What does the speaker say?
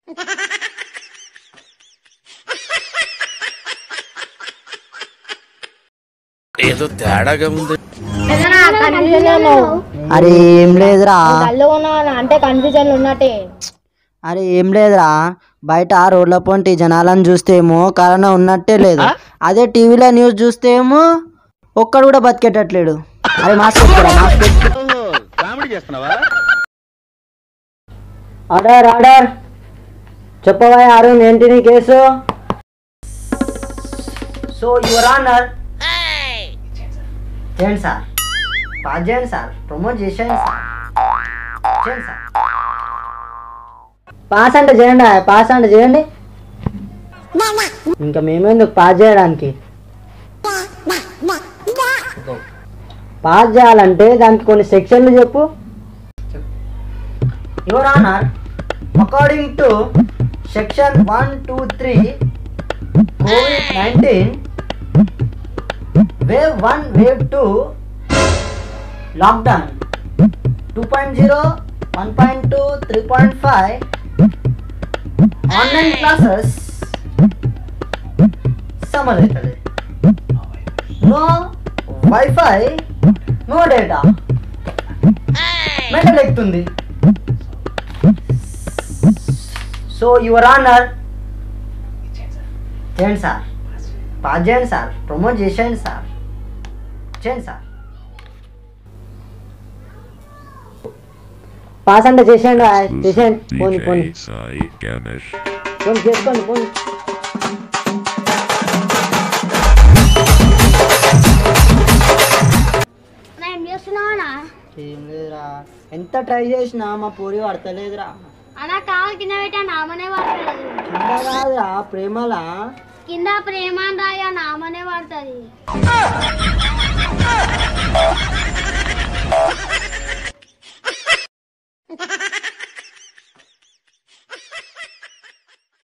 ఏదో తేడాగా ఉంది ఏదైనా కన్ఫ్యూజన్ లో అరే ఏం లేదురా కళ్ళు ఉన్నా అంటే కన్ఫ్యూజన్ ఉన్నట్టే అరే ఏం లేదురా బయట రోడ్ల పొంటి జనాలను చూస్తేమో కరోనా ఉన్నట్టే లేదు అదే టీవీలో న్యూస్ చూస్తేమో ఒక్కడు కూడా బతికేటట్లేడు అరే మాస్క్ పెట్టుకోరా మాస్క్ పెట్టుకో కామెడీ చేస్తున్నావా ఆర్డర్ ఆర్డర్ చెప్పవా అరుణ్ ఏంటి నీ కేసు సో యువర్ ఆనర్ చేయండి సార్ పాస్ చేయండి సార్ ప్రమోట్ చేసేయండి సార్ చేయండి సార్ పాస్ అంటే చేయండి పాస్ అంటే చేయండి ఇంకా మేమెందుకు పాస్ చేయడానికి పాస్ చేయాలంటే దానికి కొన్ని సెక్షన్లు చెప్పు your honour according to section one two three covid nineteen wave one wave two lockdown two point zero one point two three point five online classes summer అవుతుంది నో వైఫై నో డేటా మెటల్ ఎక్కుతుంది so your honour చేయండి sir pass చేయండి sir promote చేసేయండి sir చేయండి sir pass అంటే చేసేయండి ఆ, చేసేయండి పోనీ పోనీ DJ Sai Ganesh. పోనీ చేసుకోండి పోనీ ఏం చేస్తున్నావా ఏం లేదురా ఎంత ట్రై చేసినా మా పూరి పడతలేదురా అలా కాలు కింద పెట్టా నామనే పడుతుంది కింద కాదురా ప్రేమలా కింద ప్రేమ రాయ నామనే పడుతుంది